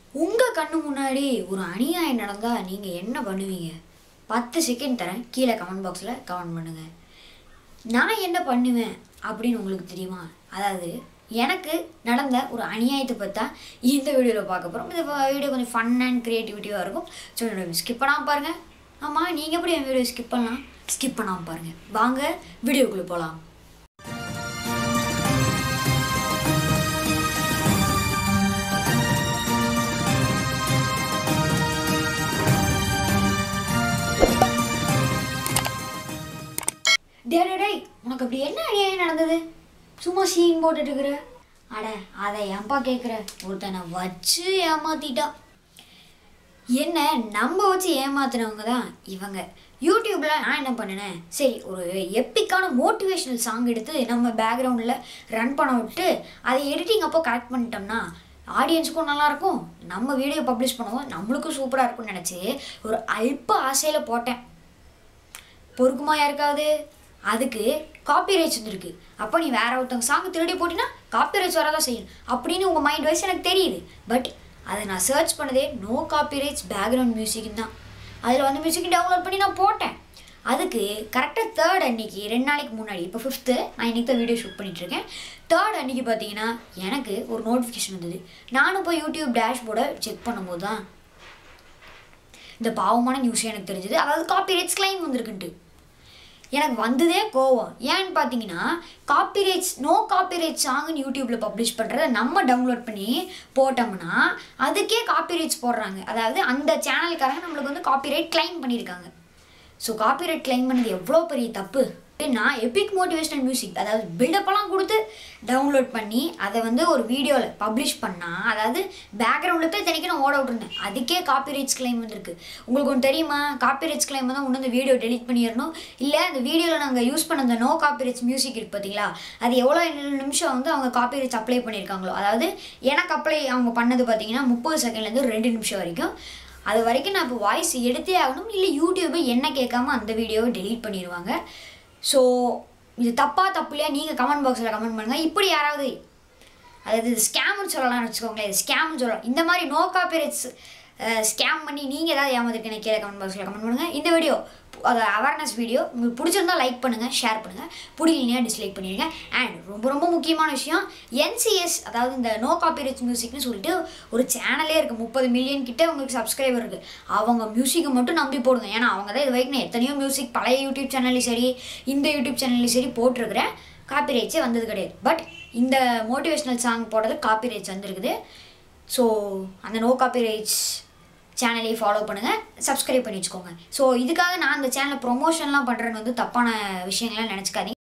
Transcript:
உங்கள் கண்ணு முன்னாடி ஒரு அநியாயம் நடந்தால் நீங்கள் என்ன பண்ணுவீங்க பத்து செகண்ட் தரேன் கீழே கமெண்ட் பாக்ஸில் கமெண்ட் பண்ணுங்கள் நான் என்ன பண்ணுவேன் அப்படின்னு உங்களுக்கு தெரியுமா அதாவது எனக்கு நடந்த ஒரு அநியாயத்தை பற்றி தான் இந்த வீடியோவில் பார்க்க போகிறோம் இந்த வீடியோ கொஞ்சம் ஃபன் அண்ட் க்ரியேட்டிவிட்டியாக இருக்கும் ஸோ ஸ்கிப் பண்ணாமல் பாருங்கள் ஆமாம் நீங்கள் எப்படி என் வீடியோ ஸ்கிப் பண்ணலாம் ஸ்கிப் பண்ணாமல் பாருங்கள் வாங்க வீடியோக்குள்ளே போகலாம் டே டே டேய் உனக்கு அப்படி என்ன அநியாயம் நடந்தது சும்மா சீன் போட்டுட்டு இருக்கிற அட அதை ஏன்பா கேட்குற ஒருத்தனை வச்சு ஏமாத்திட்டா என்ன நம்ம வச்சு ஏமாத்துனவங்க தான் இவங்க யூடியூப்பில் நான் என்ன பண்ணினேன் சரி ஒரு எப்பிக்கான மோட்டிவேஷனல் சாங் எடுத்து நம்ம பேக்ரவுண்டில் ரன் பண்ண விட்டு அதை எடிட்டிங் அப்போ கரெக்ட் பண்ணிட்டோம்னா ஆடியன்ஸுக்கும் நல்லாயிருக்கும் நம்ம வீடியோ பப்ளிஷ் பண்ணுவோம் நம்மளுக்கும் சூப்பராக இருக்கும்னு நினச்சி ஒரு அல்ப ஆசையில் போட்டேன் பொறுக்குமா யாருக்காவது அதுக்கு காப்பிரைட்ஸ் வந்துருக்கு அப்போ நீ வேற ஒருத்தவங்க சாங் திருடி போட்டினா காப்பிரைட்ஸ் வரதான் செய்யும் அப்படின்னு உங்கள் மைண்ட் வைஸ் எனக்கு தெரியுது பட் அதை நான் சர்ச் பண்ணதே நோ காப்பிரைட்ஸ் பேக்ரவுண்ட் மியூசிக் தான் அதில் வந்து மியூசிக் டவுன்லோட் பண்ணி நான் போட்டேன் அதுக்கு கரெக்டாக தேர்ட் அன்னைக்கு ரெண்டு நாளைக்கு முன்னாடி இப்போ ஃபிஃப்த்து நான் இன்றைக்கி தான் வீடியோ ஷூட் பண்ணிகிட்ருக்கேன் தேர்ட் அன்னைக்கு பார்த்தீங்கன்னா எனக்கு ஒரு நோட்டிஃபிகேஷன் வந்தது நானும் போய் யூடியூப் டேஷ்போர்டை செக் பண்ணும்போது தான் இந்த பாவமான நியூஸ் எனக்கு தெரிஞ்சது அதாவது காப்பிரைட்ஸ் கிளைம் வந்திருக்குன்ட்டு எனக்கு வந்ததே கோவம் ஏன்னு பார்த்தீங்கன்னா காப்பிரைட்ஸ் நோ காப்பிரைட் சாங்னு யூடியூப்பில் பப்ளிஷ் பண்ணுறத நம்ம டவுன்லோட் பண்ணி போட்டோம்னா அதுக்கே காப்பிரைட்ஸ் போடுறாங்க அதாவது அந்த சேனலுக்காரங்க நம்மளுக்கு வந்து காப்பிரைட் கிளைம் பண்ணியிருக்காங்க ஸோ காப்பிரைட் கிளைம் பண்ணது எவ்வளோ பெரிய தப்பு நான் எபிக் மோட்டிவேஷனல் மியூசிக் அதாவது பில்டப்பெல்லாம் கொடுத்து டவுன்லோட் பண்ணி அதை வந்து ஒரு வீடியோவில் பப்ளிஷ் பண்ணால் அதாவது பேக்ரவுண்டில் போய் தினைக்கு நான் ஓட விட்டுருந்தேன் அதுக்கே காப்பிரைட்ஸ் கிளைம் வந்திருக்கு உங்களுக்கு ஒன்று தெரியுமா காப்பிரைட்ஸ் கிளைம் தான் ஒன்று இந்த வீடியோ டெலிட் பண்ணிடணும் இல்லை அந்த வீடியோவில் நாங்கள் யூஸ் பண்ண அந்த நோ காப்பிரைட்ஸ் மியூசிக் இருக்கு பார்த்தீங்களா அது எவ்வளோ நிமிஷம் வந்து அவங்க காப்பிரைட்ஸ் அப்ளை பண்ணியிருக்காங்களோ அதாவது எனக்கு அப்ளை அவங்க பண்ணது பார்த்தீங்கன்னா முப்பது செகண்ட்லேருந்து ரெண்டு நிமிஷம் வரைக்கும் அது வரைக்கும் நான் இப்போ வாய்ஸ் எடுத்தே ஆகணும் இல்லை யூடியூபை என்ன கேட்காம அந்த வீடியோவை டெலீட் பண்ணிடுவாங்க ஸோ இது தப்பாக தப்பு இல்லையா நீங்கள் கமெண்ட் பாக்ஸில் கமெண்ட் பண்ணுங்கள் இப்படி யாராவது அதாவது இது ஸ்கேம்னு சொல்லலாம்னு வச்சுக்கோங்களேன் இது ஸ்கேம்னு சொல்லலாம் இந்த மாதிரி நோ காப்பிரைட்ஸ் ஸ்கேம் பண்ணி நீங்கள் ஏதாவது ஏமாந்துருக்கீங்க கீழே கமெண்ட் பாக்ஸில் கமெண்ட் பண்ணுங்கள் இந்த வீடியோ அது அவேர்னஸ் வீடியோ உங்களுக்கு பிடிச்சிருந்தா லைக் பண்ணுங்கள் ஷேர் பண்ணுங்கள் பிடிக்கலையா டிஸ்லைக் பண்ணிடுங்க அண்ட் ரொம்ப ரொம்ப முக்கியமான விஷயம் என்சிஎஸ் அதாவது இந்த நோ காப்பிரைட்ஸ் மியூசிக்னு சொல்லிட்டு ஒரு சேனலே இருக்குது முப்பது மில்லியன் கிட்ட உங்களுக்கு சப்ஸ்கிரைபர் இருக்குது அவங்க மியூசிக்கை மட்டும் நம்பி போடுங்க ஏன்னா அவங்க தான் இது வரைக்கும் நான் எத்தனையோ மியூசிக் பழைய யூடியூப் சேனல்லையும் சரி இந்த யூடியூப் சேனல்லையும் சரி போட்டிருக்கிறேன் காப்பிரைட்ஸே வந்தது கிடையாது பட் இந்த மோட்டிவேஷ்னல் சாங் போடுறது காப்பிரைட்ஸ் வந்திருக்குது ஸோ அந்த நோ காப்பிரைட்ஸ் சேனலையும் ஃபாலோ பண்ணுங்கள் சப்ஸ்கிரைப் பண்ணி வச்சுக்கோங்க ஸோ இதுக்காக நான் அந்த சேனலை ப்ரொமோஷன்லாம் பண்ணுறேன்னு வந்து தப்பான விஷயங்கள்லாம் நினச்சிக்காதீங்க